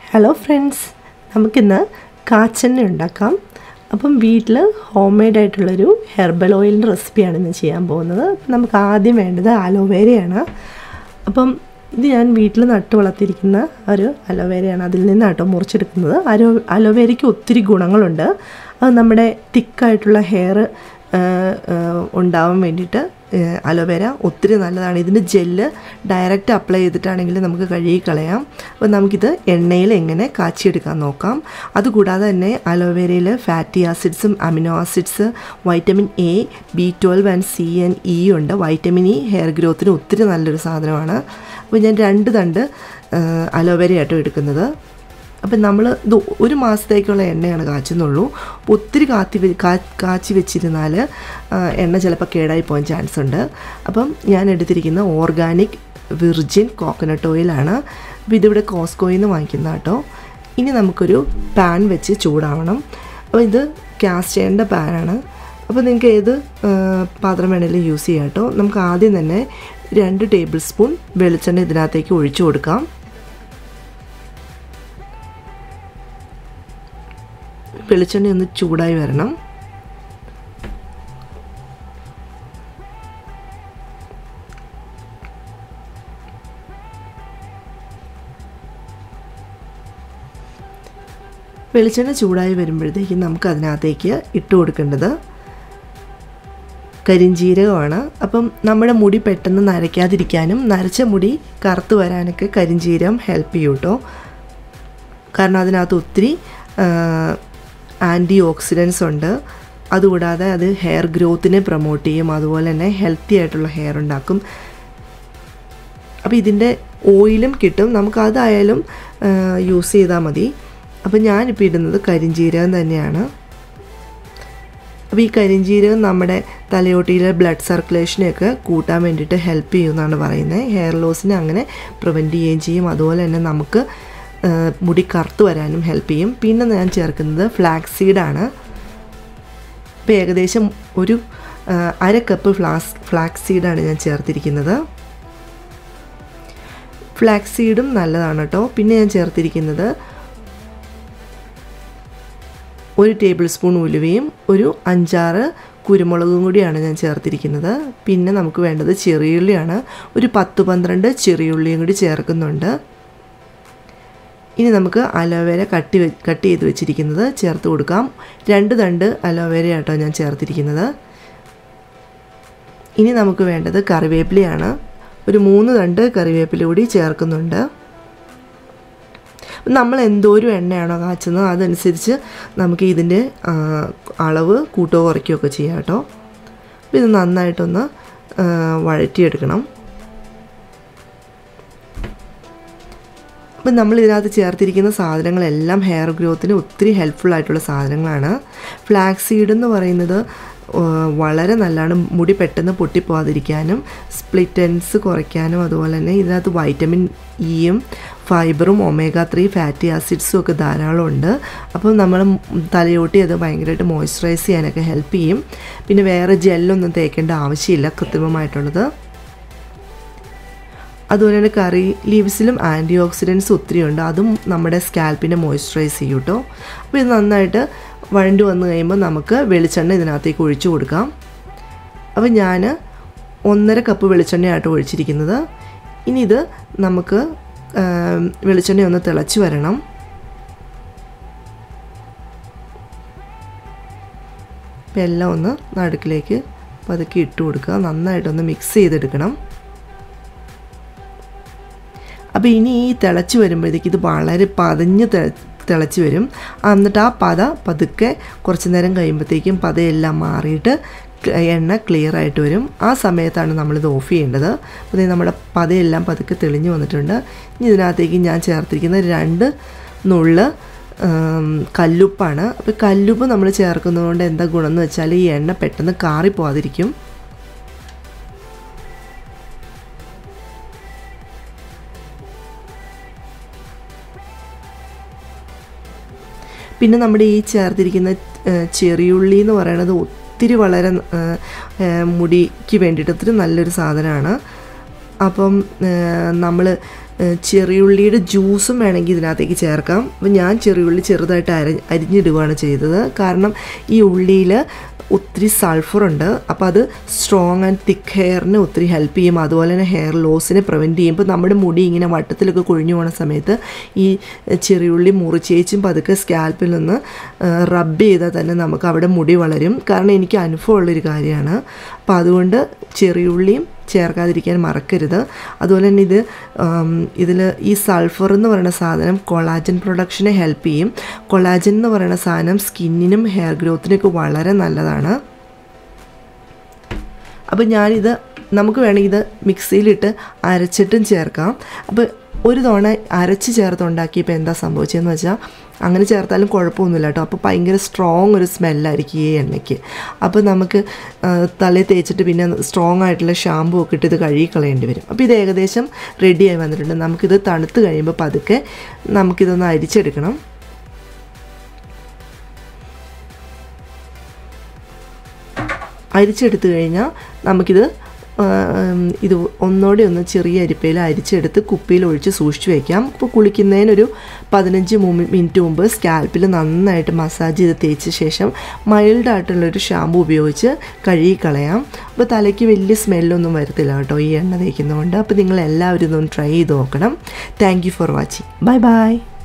hello friends നമുക്കിന്ന് കാച്ചെണ്ണ ഉണ്ടാക്കാം അപ്പം വീട്ടിൽ ഹോം മെയ്ഡ് ആയിട്ടുള്ളൊരു ഹെർബൽ ഓയിലിൻ്റെ റെസിപ്പിയാണ് ഇന്ന് ചെയ്യാൻ പോകുന്നത് അപ്പം നമുക്ക് ആദ്യം വേണ്ടത് അലോവേരയാണ് അപ്പം ഇത് ഞാൻ വീട്ടിൽ നട്ട് വളർത്തിയിരിക്കുന്ന ഒരു അലോവേരയാണ് അതിൽ നിന്നാണ് കേട്ടോ മുറിച്ചെടുക്കുന്നത് അലോ അലോവേരയ്ക്ക് ഒത്തിരി ഗുണങ്ങളുണ്ട് അത് നമ്മുടെ തിക്കായിട്ടുള്ള ഹെയർ ഉണ്ടാവാൻ വേണ്ടിയിട്ട് അലോവേര ഒത്തിരി നല്ലതാണ് ഇതിൻ്റെ ജെല്ല് ഡയറക്റ്റ് അപ്ലൈ ചെയ്തിട്ടാണെങ്കിൽ നമുക്ക് കഴുകി കളയാം അപ്പോൾ നമുക്കിത് എണ്ണയിൽ എങ്ങനെ കാച്ചിയെടുക്കാൻ നോക്കാം അതുകൂടാതെ തന്നെ അലോവേരയിൽ ഫാറ്റി ആസിഡ്സും amino acids vitamin A B twelve and C and E ഉണ്ട് വൈറ്റമിൻ ഇ ഹെയർ ഗ്രോത്തിന് ഒത്തിരി നല്ലൊരു സാധനമാണ് അപ്പോൾ ഞാൻ രണ്ട് തണ്ട് അലോവേരയായിട്ടോ എടുക്കുന്നത് അപ്പം നമ്മൾ ഇത് ഒരു മാസത്തേക്കുള്ള എണ്ണയാണ് കാച്ചുന്നുള്ളൂ ഒത്തിരി കാത്തി കാച്ചി വെച്ചിരുന്നാൽ എണ്ണ ചിലപ്പോൾ കേടായി പോകാൻ ചാൻസ് ഉണ്ട് അപ്പം ഞാൻ എടുത്തിരിക്കുന്ന ഓർഗാനിക് വിർജിൻ കോക്കനട്ട് ഓയിലാണ് അപ്പോൾ ഇതിവിടെ കോസ്കോയിൽ നിന്ന് വാങ്ങിക്കുന്ന കേട്ടോ ഇനി നമുക്കൊരു പാൻ വെച്ച് ചൂടാവണം അപ്പോൾ ഇത് കാസ്റ്റേണ്ട പാനാണ് അപ്പോൾ നിങ്ങൾക്ക് ഏത് പാത്രം വേണമെങ്കിലും യൂസ് ചെയ്യാം കേട്ടോ നമുക്ക് ആദ്യം തന്നെ രണ്ട് ടേബിൾ സ്പൂൺ വെളിച്ചെണ്ണ ഇതിനകത്തേക്ക് ഒഴിച്ചു കൊടുക്കാം വെളിച്ചെണ്ണ ഒന്ന് ചൂടായി വരണം വെളിച്ചെണ്ണ ചൂടായി വരുമ്പോഴത്തേക്കും നമുക്ക് അതിനകത്തേക്ക് ഇട്ട് കൊടുക്കേണ്ടത് കരിഞ്ജീരകമാണ് അപ്പം നമ്മുടെ മുടി പെട്ടെന്ന് നരയ്ക്കാതിരിക്കാനും നരച്ച മുടി കറുത്ത് വരാനൊക്കെ കരിഞ്ജീരകം ഹെൽപ്പ് ചെയ്യും കേട്ടോ കാരണം അതിനകത്ത് ഒത്തിരി ആൻറ്റി ഓക്സിഡൻസ് ഉണ്ട് അതുകൂടാതെ അത് ഹെയർ ഗ്രോത്തിനെ പ്രൊമോട്ട് ചെയ്യും അതുപോലെ തന്നെ ഹെൽത്തി ആയിട്ടുള്ള ഹെയർ ഉണ്ടാക്കും അപ്പോൾ ഇതിൻ്റെ ഓയിലും കിട്ടും നമുക്ക് അതായാലും യൂസ് ചെയ്താൽ മതി അപ്പോൾ ഞാനിപ്പോൾ ഇടുന്നത് കരിഞ്ജീരകം തന്നെയാണ് അപ്പോൾ ഈ കരിഞ്ജീരകം നമ്മുടെ തലയോട്ടിയിലെ ബ്ലഡ് സർക്കുലേഷനെയൊക്കെ കൂട്ടാൻ വേണ്ടിയിട്ട് ഹെൽപ്പ് ചെയ്യുമെന്നാണ് പറയുന്നത് ഹെയർ ലോസിനെ അങ്ങനെ പ്രിവെൻറ്റ് ചെയ്യുകയും ചെയ്യും അതുപോലെ തന്നെ നമുക്ക് മുടി കറുത്ത് വരാനും ഹെൽപ്പ് ചെയ്യും പിന്നെ ഞാൻ ചേർക്കുന്നത് ഫ്ലാക്സ് സീഡാണ് ഇപ്പോൾ ഏകദേശം ഒരു അര കപ്പ് ഫ്ലാസ് ഫ്ലാക്സ് സീഡാണ് ഞാൻ ചേർത്തിരിക്കുന്നത് ഫ്ലാക്സ് സീഡും നല്ലതാണ് കേട്ടോ പിന്നെ ഞാൻ ചേർത്തിരിക്കുന്നത് ഒരു ടേബിൾ സ്പൂൺ ഉലുവയും ഒരു അഞ്ചാറ് കുരുമുളകും കൂടിയാണ് ഞാൻ ചേർത്തിരിക്കുന്നത് പിന്നെ നമുക്ക് വേണ്ടത് ചെറിയുള്ളിയാണ് ഒരു പത്ത് പന്ത്രണ്ട് ചെറിയുള്ളിയും കൂടി ചേർക്കുന്നുണ്ട് ഇനി നമുക്ക് അലോവേര കട്ടി കട്ട് ചെയ്ത് വെച്ചിരിക്കുന്നത് ചേർത്ത് കൊടുക്കാം രണ്ട് തണ്ട് അലോവേര ആട്ടോ ഞാൻ ചേർത്തിരിക്കുന്നത് ഇനി നമുക്ക് വേണ്ടത് കറിവേപ്പിലയാണ് ഒരു മൂന്ന് തണ്ട് കറിവേപ്പില കൂടി ചേർക്കുന്നുണ്ട് നമ്മൾ എന്തോരം എണ്ണയാണോ കാച്ചുന്നത് അതനുസരിച്ച് നമുക്ക് ഇതിൻ്റെ അളവ് കൂട്ടോ കുറയ്ക്കുകയൊക്കെ ചെയ്യാം കേട്ടോ അപ്പോൾ ഇത് നന്നായിട്ടൊന്ന് വഴറ്റിയെടുക്കണം അപ്പം നമ്മൾ ഇതിനകത്ത് ചേർത്തിരിക്കുന്ന സാധനങ്ങളെല്ലാം ഹെയർ ഗ്രോത്തിന് ഒത്തിരി ഹെൽപ്ഫുൾ ആയിട്ടുള്ള സാധനങ്ങളാണ് ഫ്ലാക്സ് സീഡ് എന്ന് പറയുന്നത് വളരെ നല്ലതാണ് മുടി പെട്ടെന്ന് പൊട്ടിപ്പോകാതിരിക്കാനും സ്പ്ലിറ്റൻസ് കുറയ്ക്കാനും അതുപോലെ തന്നെ ഇതിനകത്ത് വൈറ്റമിൻ ഇയും ഫൈബറും ഒമേഗ ത്രീ ഫാറ്റി ആസിഡ്സും ഒക്കെ ധാരാളം ഉണ്ട് അപ്പോൾ നമ്മൾ തലയോട്ടി അത് ഭയങ്കരമായിട്ട് മോയ്സ്ചറൈസ് ചെയ്യാനൊക്കെ ഹെൽപ്പ് ചെയ്യും പിന്നെ വേറെ ജെല്ലൊന്നും തേക്കേണ്ട ആവശ്യമില്ല കൃത്രിമമായിട്ടുള്ളത് അതുപോലെ തന്നെ കറി ലീവ്സിലും ആൻറ്റി ഓക്സിഡൻസ് ഒത്തിരി ഉണ്ട് അതും നമ്മുടെ സ്കാൽപ്പിനെ മോയ്സ്ചറൈസ് ചെയ്യും കേട്ടോ അപ്പോൾ ഇത് നന്നായിട്ട് വഴണ്ടി വന്നു കഴിയുമ്പോൾ നമുക്ക് വെളിച്ചെണ്ണ ഇതിനകത്തേക്ക് ഒഴിച്ചു കൊടുക്കാം അപ്പോൾ ഞാൻ ഒന്നര കപ്പ് വെളിച്ചെണ്ണയായിട്ട് ഒഴിച്ചിരിക്കുന്നത് ഇനി ഇത് നമുക്ക് വെളിച്ചെണ്ണ ഒന്ന് തിളച്ച് വരണം ഇപ്പം എല്ലാം ഒന്ന് നടുക്കിലേക്ക് പതുക്കെ ഇട്ട് കൊടുക്കുക നന്നായിട്ടൊന്ന് മിക്സ് ചെയ്തെടുക്കണം അപ്പോൾ ഇനി ഈ തിളച്ച് വരുമ്പോഴത്തേക്ക് ഇത് വളരെ പതഞ്ഞ് തിളച്ച് വരും എന്നിട്ട് ആ പത പതുക്കെ കുറച്ച് നേരം കഴിയുമ്പോഴത്തേക്കും പതയെല്ലാം മാറിയിട്ട് എണ്ണ ക്ലിയർ ആയിട്ട് വരും ആ സമയത്താണ് നമ്മളിത് ഓഫ് ചെയ്യേണ്ടത് അപ്പോൾ നമ്മുടെ പതയെല്ലാം പതുക്കെ തെളിഞ്ഞു വന്നിട്ടുണ്ട് ഇനി ഇതിനകത്തേക്ക് ഞാൻ ചേർത്തിരിക്കുന്ന രണ്ട് നുള്ള് കല്ലുപ്പാണ് അപ്പോൾ കല്ലുപ്പ് നമ്മൾ ചേർക്കുന്നതുകൊണ്ട് എന്താ ഗുണം എന്ന് വെച്ചാൽ ഈ എണ്ണ പെട്ടെന്ന് കാറിപ്പോവാതിരിക്കും പിന്നെ നമ്മുടെ ഈ ചേർത്തിരിക്കുന്ന ചെറിയുള്ളി എന്ന് പറയുന്നത് ഒത്തിരി വളരെ മുടിക്ക് വേണ്ടിയിട്ട് ഒത്തിരി നല്ലൊരു സാധനമാണ് അപ്പം നമ്മൾ ഏഹ്, ചെറിയുള്ളിയുടെ ജ്യൂസും വേണമെങ്കിൽ ഇതിനകത്തേക്ക് ചേർക്കാം അപ്പം ഞാൻ ചെറിയുള്ളി ചെറുതായിട്ട് അര അരിഞ്ഞിടുകയാണ് ചെയ്തത് കാരണം ഈ ഉള്ളിയിൽ ഒത്തിരി സൾഫറുണ്ട് അപ്പോൾ അത് സ്ട്രോങ് ആൻഡ് തിക്ക് ഹെയറിന് ഒത്തിരി ഹെൽപ്പ് ചെയ്യും അതുപോലെ തന്നെ ഹെയർ ലോസിനെ പ്രിവെൻറ്റ് ചെയ്യും ഇപ്പോൾ നമ്മുടെ മുടി ഇങ്ങനെ വട്ടത്തിലൊക്കെ കൊഴിഞ്ഞു പോകുന്ന സമയത്ത് ഈ ചെറിയുള്ളി മുറിച്ചേച്ചും പതുക്കെ സ്കാൽപ്പിൽ നിന്ന് റബ്ബ് ചെയ്താൽ തന്നെ നമുക്ക് അവിടെ മുടി വളരും കാരണം എനിക്ക് അനുഭവമുള്ളൊരു കാര്യമാണ് അപ്പോൾ അതുകൊണ്ട് ചെറിയുള്ളിയും ചേർക്കാതിരിക്കാൻ മറക്കരുത് അതുപോലെ തന്നെ ഇത് ഇതിൽ ഈ സൾഫർ എന്ന് പറയുന്ന സാധനം കൊളാജൻ പ്രൊഡക്ഷനെ ഹെൽപ്പ് ചെയ്യും കൊളാജൻ എന്ന് പറയുന്ന സാധനം സ്കിന്നിനും ഹെയർ ഗ്രോത്തിനൊക്കെ വളരെ നല്ലതാണ് അപ്പോൾ ഞാനിത് നമുക്ക് വേണമെങ്കിൽ ഇത് മിക്സിയിലിട്ട് അരച്ചിട്ടും ചേർക്കാം അപ്പോൾ ഒരു തവണ അരച്ച് ചേർത്ത് ഉണ്ടാക്കിയപ്പോൾ എന്താ സംഭവിച്ചതെന്ന് വെച്ചാൽ അങ്ങനെ ചേർത്താലും കുഴപ്പമൊന്നുമില്ല കേട്ടോ അപ്പോൾ ഭയങ്കര സ്ട്രോങ് ഒരു സ്മെല്ലായിരിക്കും ഈ എണ്ണയ്ക്ക് അപ്പോൾ നമുക്ക് ആ, തലയിൽ തേച്ചിട്ട് പിന്നെ സ്ട്രോങ് ആയിട്ടുള്ള ഷാമ്പു ഒക്കെ ഇട്ട് ഇത് കഴുകി കളയേണ്ടി വരും അപ്പോൾ ഇത് ഏകദേശം റെഡിയായി വന്നിട്ടുണ്ട് നമുക്കിത് തണുത്ത് കഴിയുമ്പോൾ പതുക്കെ നമുക്കിതൊന്ന് അരിച്ചെടുക്കണം അരിച്ചെടുത്ത് കഴിഞ്ഞാൽ നമുക്കിത് ആ, ഉം, ഇത് ഒന്നോടെ ഒന്ന് ചെറിയ അരിപ്പയിൽ അരിച്ചെടുത്ത് കുപ്പിയിൽ ഒഴിച്ച് സൂക്ഷിച്ച് വയ്ക്കാം ഇപ്പോൾ കുളിക്കുന്നതിനൊരു പതിനഞ്ച് മു- മിനിറ്റ് മുമ്പ് സ്കാൽപ്പിൽ നന്നായിട്ട് മസാജ് ചെയ്ത് തേച്ച ശേഷം മൈൽഡായിട്ടുള്ളൊരു ഷാമ്പു ഉപയോഗിച്ച് കഴുകി കളയാം അപ്പോൾ തലയ്ക്ക് വലിയ സ്മെല്ലൊന്നും വരത്തില്ല കേട്ടോ ഈ എണ്ണ തേക്കുന്നതുകൊണ്ട് അപ്പോൾ നിങ്ങൾ എല്ലാവരും ഇതൊന്ന് ട്രൈ ചെയ്ത് നോക്കണം thank you for watching bye by